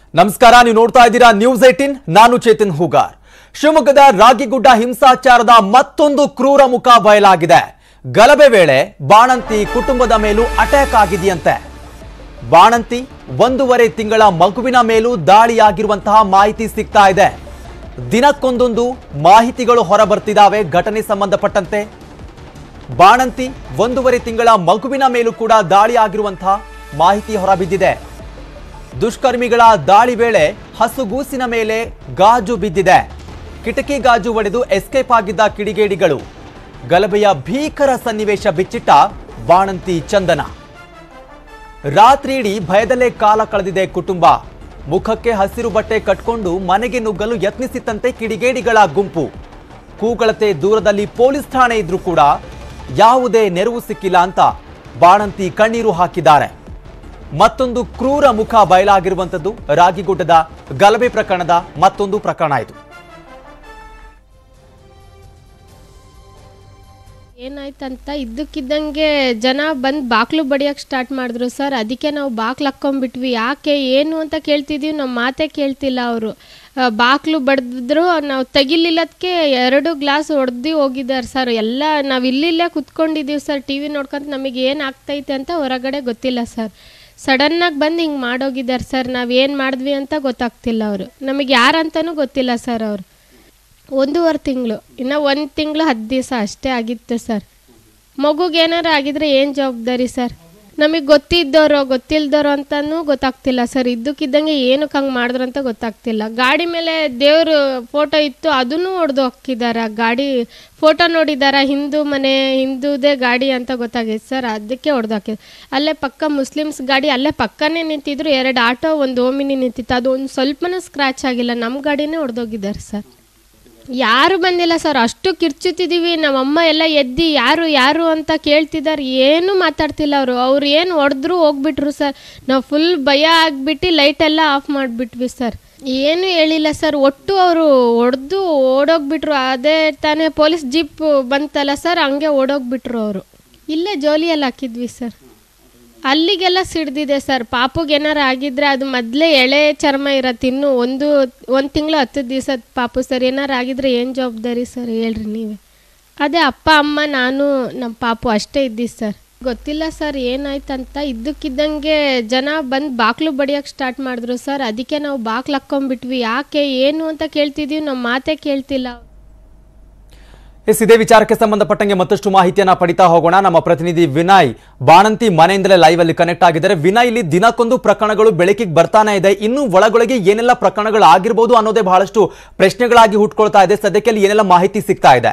ನಮಸ್ಕಾರ ನೀವು ನೋಡ್ತಾ ಇದ್ದೀರಾ ನ್ಯೂಸ್ ಏಟಿನ್ ನಾನು ಚೇತನ್ ಹೂಗಾರ್ ಶಿವಮೊಗ್ಗದ ರಾಗಿಗುಡ್ಡ ಹಿಂಸಾಚಾರದ ಮತ್ತೊಂದು ಕ್ರೂರ ಮುಖ ಬಯಲಾಗಿದೆ ಗಲಭೆ ವೇಳೆ ಬಾಣಂತಿ ಕುಟುಂಬದ ಮೇಲೂ ಅಟ್ಯಾಕ್ ಆಗಿದೆಯಂತೆ ಬಾಣಂತಿ ಒಂದೂವರೆ ತಿಂಗಳ ಮಗುವಿನ ಮೇಲೂ ದಾಳಿಯಾಗಿರುವಂತಹ ಮಾಹಿತಿ ಸಿಗ್ತಾ ಇದೆ ದಿನಕ್ಕೊಂದೊಂದು ಮಾಹಿತಿಗಳು ಹೊರಬರ್ತಿದ್ದಾವೆ ಘಟನೆ ಸಂಬಂಧಪಟ್ಟಂತೆ ಬಾಣಂತಿ ಒಂದೂವರೆ ತಿಂಗಳ ಮಗುವಿನ ಮೇಲೂ ಕೂಡ ದಾಳಿಯಾಗಿರುವಂತಹ ಮಾಹಿತಿ ಹೊರಬಿದ್ದಿದೆ ದುಷ್ಕರ್ಮಿಗಳ ದಾಳಿ ವೇಳೆ ಹಸುಗೂಸಿನ ಮೇಲೆ ಗಾಜು ಬಿದ್ದಿದೆ ಕಿಟಕಿ ಗಾಜು ಒಡೆದು ಎಸ್ಕೇಪ್ ಆಗಿದ್ದ ಕಿಡಿಗೇಡಿಗಳು ಗಲಭೆಯ ಭೀಕರ ಸನ್ನಿವೇಶ ಬಿಚ್ಚಿಟ್ಟ ಬಾಣಂತಿ ಚಂದನ ರಾತ್ರಿಯಿಡೀ ಭಯದಲ್ಲೇ ಕಾಲ ಕಳೆದಿದೆ ಕುಟುಂಬ ಮುಖಕ್ಕೆ ಹಸಿರು ಬಟ್ಟೆ ಕಟ್ಕೊಂಡು ಮನೆಗೆ ನುಗ್ಗಲು ಯತ್ನಿಸಿತ್ತಂತೆ ಕಿಡಿಗೇಡಿಗಳ ಗುಂಪು ಕೂಗಳತೆ ದೂರದಲ್ಲಿ ಪೊಲೀಸ್ ಠಾಣೆ ಇದ್ರೂ ಕೂಡ ಯಾವುದೇ ನೆರವು ಸಿಕ್ಕಿಲ್ಲ ಅಂತ ಬಾಣಂತಿ ಕಣ್ಣೀರು ಹಾಕಿದ್ದಾರೆ ಮತ್ತೊಂದು ಕ್ರೂರ ಮುಖ ಬಯಲಾಗಿರುವಂಥದ್ದು ರಾಗಿಗುಡ್ಡದ ಗಲಭೆ ಪ್ರಕರಣದ ಮತ್ತೊಂದು ಪ್ರಕರಣ ಇದು ಏನಾಯ್ತಂತ ಇದ್ದಕ್ಕಿದ್ದಂಗೆ ಜನ ಬಂದು ಬಾಕ್ಲು ಬಡಿಯೋಕೆ ಸ್ಟಾರ್ಟ್ ಮಾಡಿದ್ರು ಸರ್ ಅದಕ್ಕೆ ನಾವು ಬಾಕ್ಲು ಹಾಕ್ಕೊಂಬಿಟ್ವಿ ಯಾಕೆ ಏನು ಅಂತ ಕೇಳ್ತಿದ್ದೀವಿ ನಮ್ಮ ಮಾತೇ ಕೇಳ್ತಿಲ್ಲ ಅವರು ಬಾಕ್ಲು ಬಡ್ದಿದ್ರು ನಾವು ತೆಗಿಲಿಲ್ಲದಕ್ಕೆ ಎರಡು ಗ್ಲಾಸ್ ಹೊಡೆದು ಹೋಗಿದ್ದಾರೆ ಸರ್ ಎಲ್ಲ ನಾವು ಇಲ್ಲಿಲ್ಲೇ ಕುತ್ಕೊಂಡಿದ್ದೀವಿ ಸರ್ ಟಿ ವಿ ನೋಡ್ಕೊಂತ ನಮಗೆ ಏನು ಆಗ್ತೈತೆ ಅಂತ ಹೊರಗಡೆ ಗೊತ್ತಿಲ್ಲ ಸರ್ ಸಡನ್ನಾಗಿ ಬಂದು ಹಿಂಗೆ ಮಾಡೋಗಿದ್ದಾರೆ ಸರ್ ನಾವು ಏನು ಮಾಡಿದ್ವಿ ಅಂತ ಗೊತ್ತಾಗ್ತಿಲ್ಲ ಅವರು ನಮಗೆ ಯಾರಂತನೂ ಗೊತ್ತಿಲ್ಲ ಸರ್ ಅವರು ಒಂದೂವರೆ ತಿಂಗಳು ಇನ್ನು ಒಂದು ತಿಂಗಳು ಹತ್ತು ದಿವಸ ಅಷ್ಟೇ ಆಗಿತ್ತು ಸರ್ ಮಗುಗೆ ಏನಾರ ಆಗಿದ್ರೆ ಏನು ಜವಾಬ್ದಾರಿ ಸರ್ ನಮಗೆ ಗೊತ್ತಿದ್ದವರು ಗೊತ್ತಿಲ್ದವರು ಅಂತನೂ ಗೊತ್ತಾಗ್ತಿಲ್ಲ ಸರ್ ಇದ್ದಕ್ಕಿದ್ದಂಗೆ ಏನಕ್ಕೆ ಹಂಗೆ ಮಾಡಿದ್ರು ಅಂತ ಗೊತ್ತಾಗ್ತಿಲ್ಲ ಗಾಡಿ ಮೇಲೆ ದೇವ್ರ ಫೋಟೋ ಇತ್ತು ಅದನ್ನು ಹೊಡೆದು ಹಾಕಿದ್ದಾರೆ ಆ ಗಾಡಿ ಫೋಟೋ ನೋಡಿದಾರ ಹಿಂದೂ ಮನೆ ಹಿಂದೂದೇ ಗಾಡಿ ಅಂತ ಗೊತ್ತಾಗೈತೆ ಸರ್ ಅದಕ್ಕೆ ಹೊಡೆದು ಹಾಕಿದ್ರು ಅಲ್ಲೇ ಪಕ್ಕ ಮುಸ್ಲಿಮ್ಸ್ ಗಾಡಿ ಅಲ್ಲೇ ಪಕ್ಕನೇ ನಿಂತಿದ್ರು ಎರಡು ಆಟೋ ಒಂದು ಓಮಿನಿ ನಿಂತಿತ್ತು ಅದು ಒಂದು ಸ್ವಲ್ಪನೂ ಸ್ಕ್ರ್ಯಾಚ್ ಆಗಿಲ್ಲ ನಮ್ಮ ಗಾಡಿನೇ ಹೊಡೆದೋಗಿದ್ದಾರೆ ಸರ್ ಯಾರು ಬಂದಿಲ್ಲ ಸರ್ ಅಷ್ಟು ಕಿರ್ಚುತ್ತಿದ್ದೀವಿ ನಮ್ಮಮ್ಮ ಎಲ್ಲ ಎದ್ದಿ ಯಾರು ಯಾರು ಅಂತ ಕೇಳ್ತಿದ್ದಾರೆ ಏನೂ ಮಾತಾಡ್ತಿಲ್ಲ ಅವರು ಅವ್ರು ಏನು ಹೊಡೆದ್ರು ಹೋಗ್ಬಿಟ್ರು ಸರ್ ನಾವು ಫುಲ್ ಭಯ ಆಗಿಬಿಟ್ಟು ಲೈಟೆಲ್ಲ ಆಫ್ ಮಾಡಿಬಿಟ್ವಿ ಸರ್ ಏನು ಹೇಳಿಲ್ಲ ಸರ್ ಒಟ್ಟು ಅವರು ಹೊಡೆದು ಓಡೋಗ್ಬಿಟ್ರು ಅದೇ ತಾನೇ ಪೊಲೀಸ್ ಜೀಪ್ ಬಂತಲ್ಲ ಸರ್ ಹಂಗೆ ಓಡೋಗ್ಬಿಟ್ರು ಅವರು ಇಲ್ಲೇ ಜೋಲಿಯಲ್ಲಿ ಹಾಕಿದ್ವಿ ಸರ್ ಅಲ್ಲಿಗೆಲ್ಲ ಸಿಡ್ದಿದೆ ಸರ್ ಪಾಪುಗೆ ಏನಾರು ಆಗಿದ್ರೆ ಅದು ಮೊದಲೇ ಎಳೆ ಚರ್ಮ ಇರತ್ತೆ ಇನ್ನು ಒಂದು ಒಂದು ತಿಂಗಳು ಹತ್ತು ದಿವಸದ ಪಾಪು ಸರ್ ಏನಾರು ಆಗಿದ್ರೆ ಏನು ಜವಾಬ್ದಾರಿ ಸರ್ ಹೇಳ್ರಿ ನೀವೇ ಅದೇ ಅಪ್ಪ ಅಮ್ಮ ನಾನು ನಮ್ಮ ಪಾಪು ಅಷ್ಟೇ ಇದ್ದೀವಿ ಸರ್ ಗೊತ್ತಿಲ್ಲ ಸರ್ ಏನಾಯ್ತಂತ ಇದ್ದಕ್ಕಿದ್ದಂಗೆ ಜನ ಬಂದು ಬಾಕ್ಲು ಬಡಿಯೋಕೆ ಸ್ಟಾರ್ಟ್ ಮಾಡಿದ್ರು ಸರ್ ಅದಕ್ಕೆ ನಾವು ಬಾಕ್ಲು ಹಾಕ್ಕೊಂಬಿಟ್ವಿ ಯಾಕೆ ಏನು ಅಂತ ಕೇಳ್ತಿದ್ದೀವಿ ನಮ್ಮ ಮಾತೇ ಕೇಳ್ತಿಲ್ಲ ಎಸ್ ಇದೇ ವಿಚಾರಕ್ಕೆ ಸಂಬಂಧಪಟ್ಟಂಗೆ ಮತ್ತಷ್ಟು ಮಾಹಿತಿಯನ್ನ ಪಡಿತಾ ಹೋಗೋಣ ನಮ್ಮ ಪ್ರತಿನಿಧಿ ವಿನಯ್ ಬಾಣಂತಿ ಮನೆಯಿಂದಲೇ ಲೈವ್ ಅಲ್ಲಿ ಕನೆಕ್ಟ್ ಆಗಿದ್ದಾರೆ ವಿನಯ್ ಇಲ್ಲಿ ದಿನಕ್ಕೊಂದು ಪ್ರಕರಣಗಳು ಬೆಳಕಿಗೆ ಬರ್ತಾನೆ ಇದೆ ಇನ್ನು ಒಳಗೊಳಗೆ ಏನೆಲ್ಲ ಪ್ರಕರಣಗಳು ಆಗಿರ್ಬೋದು ಅನ್ನೋದೇ ಬಹಳಷ್ಟು ಪ್ರಶ್ನೆಗಳಾಗಿ ಹುಟ್ಕೊಳ್ತಾ ಇದೆ ಸದ್ಯಕ್ಕೆ ಅಲ್ಲಿ ಏನೆಲ್ಲ ಮಾಹಿತಿ ಸಿಗ್ತಾ ಇದೆ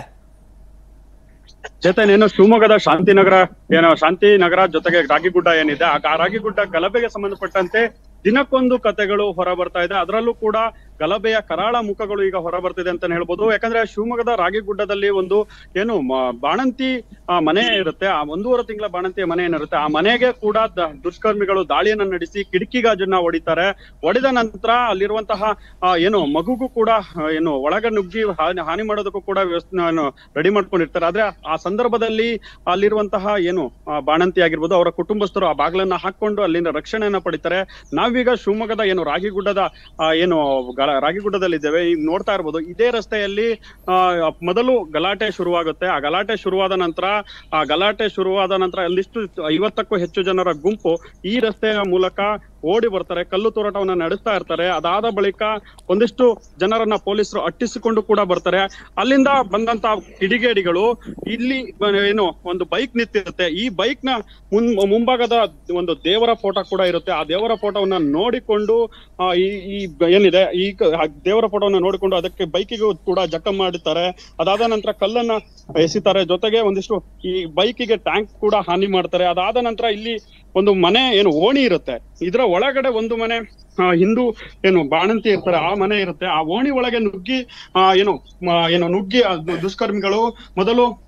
ಚೇತನ್ ಏನು ಶಿವಮೊಗ್ಗದ ಶಾಂತಿನಗರ ಏನೋ ಶಾಂತಿನಗರ ಜೊತೆಗೆ ರಾಗಿಗುಡ್ಡ ಏನಿದೆ ಆ ರಾಗಿಗುಡ್ಡ ಗಲಭೆಗೆ ಸಂಬಂಧಪಟ್ಟಂತೆ ದಿನಕ್ಕೊಂದು ಕತೆಗಳು ಹೊರ ಬರ್ತಾ ಇದೆ ಅದರಲ್ಲೂ ಕೂಡ ಗಲಭೆಯ ಕರಾಳ ಮುಖಗಳು ಈಗ ಹೊರ ಬರ್ತಿದೆ ಅಂತಾನೆ ಹೇಳ್ಬೋದು ಯಾಕಂದ್ರೆ ಶಿವಮೊಗ್ಗದ ರಾಗಿಗುಡ್ಡದಲ್ಲಿ ಒಂದು ಏನು ಮ- ಬಾಣಂತಿ ಆ, ಮನೆ ಇರುತ್ತೆ ಆ ಒಂದೂವರೆ ತಿಂಗಳ ಬಾಣಂತಿಯ ಮನೆ ಏನಿರುತ್ತೆ ಆ ಮನೆಗೆ ಕೂಡ ದ- ದುಷ್ಕರ್ಮಿಗಳು ದಾಳಿಯನ್ನ ನಡೆಸಿ ಕಿಟಕಿ ಗಾಜನ್ನ ಹೊಡಿತಾರೆ ಹೊಡೆದ ನಂತರ ಅಲ್ಲಿರುವಂತಹ ಆ, ಏನು ಮಗುಗೂ ಕೂಡ ಆ, ಏನು ಒಳಗ ನುಗ್ಗಿ ಹಾನಿ ಹಾನಿ ಮಾಡೋದಕ್ಕೂ ಕೂಡ ವ್ಯವಸ್ಥೆ ರೆಡಿ ಮಾಡ್ಕೊಂಡಿರ್ತಾರೆ ಆದ್ರೆ ಆ ಸಂದರ್ಭದಲ್ಲಿ ಅಲ್ಲಿರುವಂತಹ ಏನು ಆ, ಬಾಣಂತಿ ಆಗಿರ್ಬೋದು ಅವರ ಕುಟುಂಬಸ್ಥರು ಆ ಬಾಗಿಲನ್ನ ಹಾಕೊಂಡು ಅಲ್ಲಿಂದ ರಕ್ಷಣೆಯನ್ನ ಪಡಿತಾರೆ ನಾವೀಗ ಶಿವಮೊಗ್ಗದ ಏನು ರಾಗಿಗುಡ್ಡದ ಆ, ಏನು ಗ- ರಾಗಿಗುಡ್ಡದಲ್ಲಿ ಇದ್ದೇವೆ ಈಗ ನೋಡ್ತಾ ಇರ್ಬೋದು ಇದೇ ರಸ್ತೆಯಲ್ಲಿ ಆ, ಮೊದಲು ಗಲಾಟೆ ಶುರುವಾಗುತ್ತೆ ಆ ಗಲಾಟೆ ಶುರುವಾದ ನಂತರ ಆ ಗಲಾಟೆ ಶುರುವಾದ ನಂತರ ಅಲ್ಲಿಷ್ಟು ಐವತ್ತಕ್ಕೂ ಹೆಚ್ಚು ಜನರ ಗುಂಪು ಈ ರಸ್ತೆಯ ಮೂಲಕ ಓಡಿ ಬರ್ತಾರೆ ಕಲ್ಲು ತೂರಾಟವನ್ನ ನಡೆಸ್ತಾ ಇರ್ತಾರೆ ಅದಾದ ಬಳಿಕ ಒಂದಿಷ್ಟು ಜನರನ್ನ ಪೊಲೀಸರು ಅಟ್ಟಿಸಿಕೊಂಡು ಕೂಡ ಬರ್ತಾರೆ ಅಲ್ಲಿಂದ ಬಂದಂತ ಕಿಡಿಗೇಡಿಗಳು ಇಲ್ಲಿ ಬ- ಏನು ಒಂದು ಬೈಕ್ ನಿಂತಿರುತ್ತೆ ಈ ಬೈಕ್ ನ ಮುನ್ ಮುಂಭಾಗದ ಒಂದು ದೇವರ ಫೋಟೋ ಕೂಡ ಇರುತ್ತೆ ಆ ದೇವರ ಫೋಟೋವನ್ನ ನೋಡಿಕೊಂಡು ಆ, ಈ ಈ ಬ- ಏನಿದೆ ಈ ಕ- ಆ ದೇವರ ಫೋಟೋವನ್ನ ನೋಡಿಕೊಂಡು ಅದಕ್ಕೆ ಬೈಕಿಗೂ ಕೂಡ ಜಖಂ ಮಾಡುತ್ತಾರೆ ಅದಾದ ನಂತರ ಕಲ್ಲನ್ನ ಎಸಿತಾರೆ ಜೊತೆಗೆ ಒಂದಿಷ್ಟು ಈ ಬೈಕಿಗೆ ಟ್ಯಾಂಕ್ ಕೂಡ ಹಾನಿ ಮಾಡ್ತಾರೆ ಅದಾದ ನಂತರ ಇಲ್ಲಿ ಒಂದು ಮನೆ ಏನು ಓಣಿ ಇರುತ್ತೆ ಇದರ ಒಳಗಡೆ ಒಂದು ಮನೆ ಆ, ಹಿಂದೂ ಏನು ಬಾಣಂತಿ ಇರ್ತಾರೆ ಆ ಮನೆ ಇರುತ್ತೆ ಆ ಓಣಿ ಒಳಗೆ ನುಗ್ಗಿ ಆ, ಏನು ಮ- ಏನು ನುಗ್ಗಿ ಆ ದು- ದುಷ್ಕರ್ಮಿಗಳು ಮೊದಲು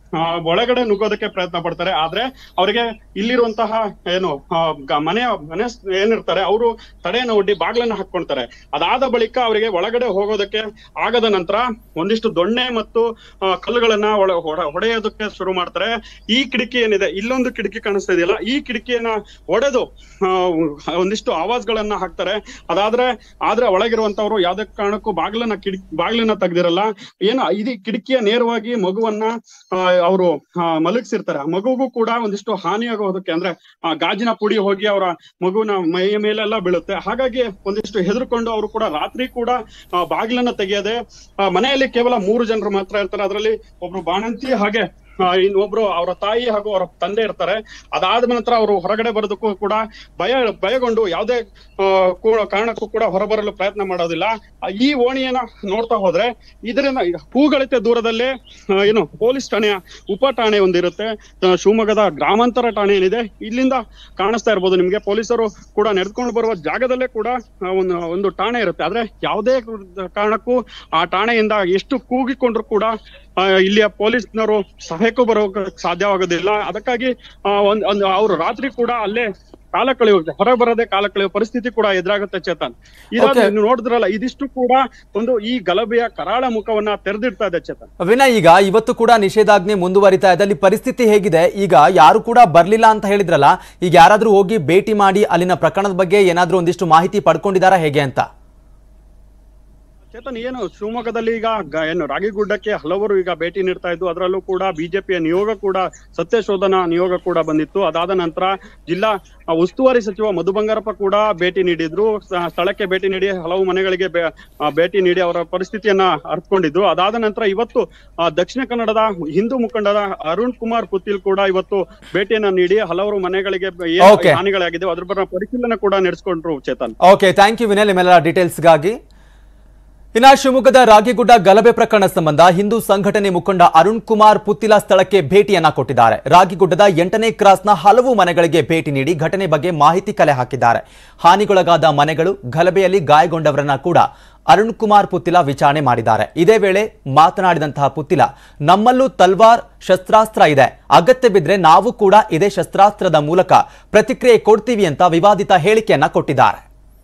ಆ, ಒಳಗಡೆ ನುಗ್ಗೋದಕ್ಕೆ ಪ್ರಯತ್ನ ಪಡ್ತಾರೆ ಆದ್ರೆ ಅವರಿಗೆ ಇಲ್ಲಿರುವಂತಹ ಏನು ಆ, ಗ- ಮನೆಯ ಮನೆ ಏನಿರ್ತಾರೆ ಅವರು ತಡೆಯನ್ನು ಒಡ್ಡಿ ಬಾಗ್ಲನ್ನ ಹಾಕೊಳ್ತಾರೆ ಅದಾದ ಬಳಿಕ ಅವರಿಗೆ ಒಳಗಡೆ ಹೋಗೋದಕ್ಕೆ ಆಗದ ನಂತರ ಒಂದಿಷ್ಟು ದೊಣ್ಣೆ ಮತ್ತು ಆ, ಕಲ್ಲುಗಳನ್ನ ಒಳ ಹೊಡ- ಹೊಡೆಯೋದಕ್ಕೆ ಶುರು ಮಾಡ್ತಾರೆ ಈ ಕಿಟಕಿ ಏನಿದೆ ಇಲ್ಲೊಂದು ಕಿಟಕಿ ಕಾಣಿಸ್ತಾ ಇದೆಯಲ್ಲ ಈ ಕಿಟಕಿಯನ್ನ ಒಡೆದು ಆ, ಒಂದಿಷ್ಟು ಆವಾಜ್ಗಳನ್ನ ಹಾಕ್ತಾರೆ ಅದಾದ್ರೆ ಆದ್ರೆ ಒಳಗಿರುವಂತವ್ರು ಯಾವ್ದೇ ಕಾರಣಕ್ಕೂ ಬಾಗ್ಲನ್ನ ಕಿಟಕಿ ಬಾಗ್ಲನ್ನ ತೆಗ್ದಿರಲ್ಲ ಏನು ಇದು ಕಿಟಕಿಯ ನೇರವಾಗಿ ಮಗುವನ್ನ ಅವರು ಮಲಗಿಸಿರ್ತಾರೆ ಆ ಮಗುಗೂ ಕೂಡ ಒಂದಿಷ್ಟು ಹಾನಿಯಾಗೋದಕ್ಕೆ ಅಂದ್ರೆ ಆ ಗಾಜಿನ ಪುಡಿ ಹೋಗಿ ಅವರ ಮಗುವಿನ ಮೈಯ ಮೇಲೆಲ್ಲ ಬೀಳುತ್ತೆ ಹಾಗಾಗಿ ಒಂದಿಷ್ಟು ಹೆದರ್ಕೊಂಡು ಅವರು ಕೂಡ ರಾತ್ರಿ ಕೂಡ ಆ, ಬಾಗಿಲನ್ನ ತೆಗೆಯದೆ ಆ, ಮನೆಯಲ್ಲಿ ಕೇವಲ ಮೂರು ಜನರು ಮಾತ್ರ ಇರ್ತಾರೆ ಅದರಲ್ಲಿ ಒಬ್ರು ಬಾಣಂತಿ ಹಾಗೆ ಆ, ಇನ್ನೊಬ್ರು ಅವರ ತಾಯಿ ಹಾಗೂ ಅವರ ತಂದೆ ಇರ್ತಾರೆ ಅದಾದ ನಂತರ ಅವರು ಹೊರಗಡೆ ಬರೋದಕ್ಕೂ ಕೂಡ ಭಯ ಭಯಗೊಂಡು ಯಾವುದೇ ಆ, ಕೂ- ಕಾರಣಕ್ಕೂ ಕೂಡ ಹೊರಬರಲು ಪ್ರಯತ್ನ ಮಾಡೋದಿಲ್ಲ ಆ, ಈ ಓಣಿಯನ್ನ ನೋಡ್ತಾ ಹೋದ್ರೆ ಇದರಿಂದ ಹೂಗಳಿತೆ ದೂರದಲ್ಲೇ ಆ, ಏನು ಪೊಲೀಸ್ ಠಾಣೆಯ ಉಪ ಠಾಣೆ ಒಂದಿರುತ್ತೆ ಆ, ಶಿವಮೊಗ್ಗದ ಗ್ರಾಮಾಂತರ ಠಾಣೆ ಏನಿದೆ ಇಲ್ಲಿಂದ ಕಾಣಿಸ್ತಾ ಇರ್ಬೋದು ನಿಮ್ಗೆ ಪೊಲೀಸರು ಕೂಡ ನಡೆದುಕೊಂಡು ಬರುವ ಜಾಗದಲ್ಲೇ ಕೂಡ ಆ, ಒಂದು ಒಂದು ಠಾಣೆ ಇರುತ್ತೆ ಆದ್ರೆ ಯಾವುದೇ ಕಾರಣಕ್ಕೂ ಆ ಠಾಣೆಯಿಂದ ಎಷ್ಟು ಕೂಗಿಕೊಂಡ್ರು ಕೂಡ ಆ, ಇಲ್ಲಿಯ ಪೊಲೀಸ್ನವರು ಸಹಾಯಕ್ಕೂ ಬರೋಕೆ ಸಾಧ್ಯವಾಗೋದಿಲ್ಲ ಅದಕ್ಕಾಗಿ ಆ, ಒಂದ್ ಒಂದು ಅವರು ರಾತ್ರಿ ಕೂಡ ಅಲ್ಲೇ ಕಾಲ ಕಳೆಯುತ್ತೆ ಹೊರ ಬರದೆ ಕಾಲ ಕಳೆಯುವ ಪರಿಸ್ಥಿತಿ ಕೂಡ ಎದುರಾಗುತ್ತೆ ಚೇತನ್ ಇದಾದ Okay. ನೀವು ನೋಡಿದ್ರಲ್ಲ ಇದಿಷ್ಟು ಕೂಡ ಒಂದು ಈ ಗಲಭೆಯ ಕರಾಳ ಮುಖವನ್ನ ತೆರೆದಿಡ್ತಾ ಇದೆ ಚೇತನ್ ವಿನಯ್ ಈಗ ಇವತ್ತು ಕೂಡ ನಿಷೇಧಾಜ್ಞೆ ಮುಂದುವರಿತಾ ಇದೆ ಅಲ್ಲಿ ಪರಿಸ್ಥಿತಿ ಹೇಗಿದೆ ಈಗ ಯಾರು ಕೂಡ ಬರ್ಲಿಲ್ಲ ಅಂತ ಹೇಳಿದ್ರಲ್ಲ ಈಗ ಯಾರಾದ್ರೂ ಹೋಗಿ ಭೇಟಿ ಮಾಡಿ ಅಲ್ಲಿನ ಪ್ರಕರಣದ ಬಗ್ಗೆ ಏನಾದ್ರೂ ಒಂದಿಷ್ಟು ಮಾಹಿತಿ ಪಡ್ಕೊಂಡಿದಾರಾ ಹೇಗೆ ಅಂತ ಚೇತನ್ ಏನು ಶಿವಮೊಗ್ಗದಲ್ಲಿ ಈಗ ಗ- ಏನು ರಾಗಿಗುಡ್ಡಕ್ಕೆ ಹಲವರು ಈಗ ಭೇಟಿ ನೀಡ್ತಾ ಇದ್ದು ಅದರಲ್ಲೂ ಕೂಡ ಬಿಜೆಪಿಯ ನಿಯೋಗ ಕೂಡ ಸತ್ಯಶೋಧನ ನಿಯೋಗ ಕೂಡ ಬಂದಿತ್ತು ಅದಾದ ನಂತರ ಜಿಲ್ಲಾ ಆ, ಉಸ್ತುವಾರಿ ಸಚಿವ ಮಧು ಬಂಗಾರಪ್ಪ ಕೂಡ ಭೇಟಿ ನೀಡಿದ್ರು ಸ- ಸ್ಥಳಕ್ಕೆ ಭೇಟಿ ನೀಡಿ ಹಲವು ಮನೆಗಳಿಗೆ ಬೆ- ಆ, ಭೇಟಿ ನೀಡಿ ಅವರ ಪರಿಸ್ಥಿತಿಯನ್ನ ಅರ್ಥಕೊಂಡಿದ್ರು ಅದಾದ ನಂತರ ಇವತ್ತು ಆ, ದಕ್ಷಿಣ ಕನ್ನಡದ ಹಿಂದೂ ಮುಖಂಡರ ಅರುಣ್ ಕುಮಾರ್ ಪುತ್ತಿಲ್ ಕೂಡ ಇವತ್ತು ಭೇಟಿಯನ್ನ ನೀಡಿ ಹಲವರು ಮನೆಗಳಿಗೆ ಏನು Okay. ಹಾನಿಗಳಾಗಿದೆ ಅದ್ರ ಬಗ್ಗೆ ಪರಿಶೀಲನೆ ಕೂಡ ನಡೆಸ್ಕೊಂಡ್ರು Chetan okay thank you Vinay ನಿಮ್ಮೆಲ್ಲ ಡೀಟೇಲ್ಸ್ಗಾಗಿ ಇನ್ನ ಶಿವಮೊಗ್ಗದ ರಾಗಿಗುಡ್ಡ ಗಲಭೆ ಪ್ರಕರಣ ಸಂಬಂಧ ಹಿಂದೂ ಸಂಘಟನೆ ಮುಖಂಡ ಅರುಣ್ ಕುಮಾರ್ ಪುತ್ತಿಲ ಸ್ಥಳಕ್ಕೆ ಭೇಟಿಯನ್ನ ಕೊಟ್ಟಿದ್ದಾರೆ ರಾಗಿಗುಡ್ಡದ ಎಂಟನೇ ಕ್ರಾಸ್ನ ಹಲವು ಮನೆಗಳಿಗೆ ಭೇಟಿ ನೀಡಿ ಘಟನೆ ಬಗ್ಗೆ ಮಾಹಿತಿ ಕಲೆ ಹಾಕಿದ್ದಾರೆ ಹಾನಿಗೊಳಗಾದ ಮನೆಗಳು ಗಲಭೆಯಲ್ಲಿ ಗಾಯಗೊಂಡವರನ್ನ ಕೂಡ ಅರುಣ್ ಕುಮಾರ್ ಪುತ್ತಿಲ ವಿಚಾರಣೆ ಮಾಡಿದ್ದಾರೆ ಇದೇ ವೇಳೆ ಮಾತನಾಡಿದಂತಹ ಪುತ್ತಿಲ ನಮ್ಮಲ್ಲೂ ತಲ್ವಾರ್ ಶಸ್ತ್ರಾಸ್ತ್ರ ಇದೆ ಅಗತ್ಯ ಬಿದ್ರೆ ನಾವು ಕೂಡ ಇದೇ ಶಸ್ತ್ರಾಸ್ತ್ರದ ಮೂಲಕ ಪ್ರತಿಕ್ರಿಯೆ ಕೊಡ್ತೀವಿ ಅಂತ ವಿವಾದಿತ ಹೇಳಿಕೆಯನ್ನ ಕೊಟ್ಟಿದ್ದಾರೆ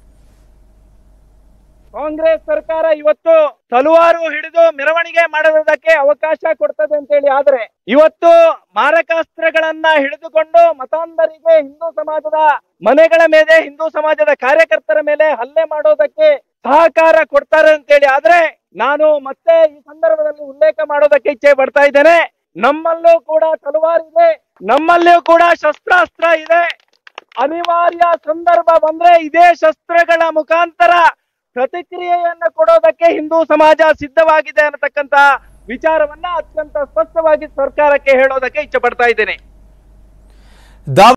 ಕಾಂಗ್ರೆಸ್ ಸರ್ಕಾರ ಇವತ್ತು ತಲವಾರು ಹಿಡಿದು ಮೆರವಣಿಗೆ ಮಾಡೋದಕ್ಕೆ ಅವಕಾಶ ಕೊಡ್ತದೆ ಅಂತೇಳಿ ಆದ್ರೆ ಇವತ್ತು ಮಾರಕಾಸ್ತ್ರಗಳನ್ನ ಹಿಡಿದುಕೊಂಡು ಮತಾಂಧರಿಗೆ ಹಿಂದೂ ಸಮಾಜದ ಮನೆಗಳ ಮೇಲೆ ಹಿಂದೂ ಸಮಾಜದ ಕಾರ್ಯಕರ್ತರ ಮೇಲೆ ಹಲ್ಲೆ ಮಾಡೋದಕ್ಕೆ ಸಹಕಾರ ಕೊಡ್ತಾರೆ ಅಂತೇಳಿ ಆದ್ರೆ ನಾನು ಮತ್ತೆ ಈ ಸಂದರ್ಭದಲ್ಲಿ ಉಲ್ಲೇಖ ಮಾಡೋದಕ್ಕೆ ಇಚ್ಛೆ ಪಡ್ತಾ ಇದ್ದೇನೆ ನಮ್ಮಲ್ಲೂ ಕೂಡ ತಲವಾರ್ ಇದೆ ನಮ್ಮಲ್ಲಿಯೂ ಕೂಡ ಶಸ್ತ್ರಾಸ್ತ್ರ ಇದೆ ಅನಿವಾರ್ಯ ಸಂದರ್ಭ ಬಂದ್ರೆ ಇದೇ ಶಸ್ತ್ರಗಳ ಮುಖಾಂತರ ಪ್ರತಿಕ್ರಿಯೆಯನ್ನು ಕೊಡೋದಕ್ಕೆ ಹಿಂದೂ ಸಮಾಜ ಸಿದ್ಧವಾಗಿದೆ ಅನ್ನತಕ್ಕಂತ ವಿಚಾರವನ್ನ ಅತ್ಯಂತ ಸ್ಪಷ್ಟವಾಗಿ ಸರ್ಕಾರಕ್ಕೆ ಹೇಳೋದಕ್ಕೆ ಇಚ್ಛೆ ಪಡ್ತಾ ಇದ್ದೇನೆ ದಾವ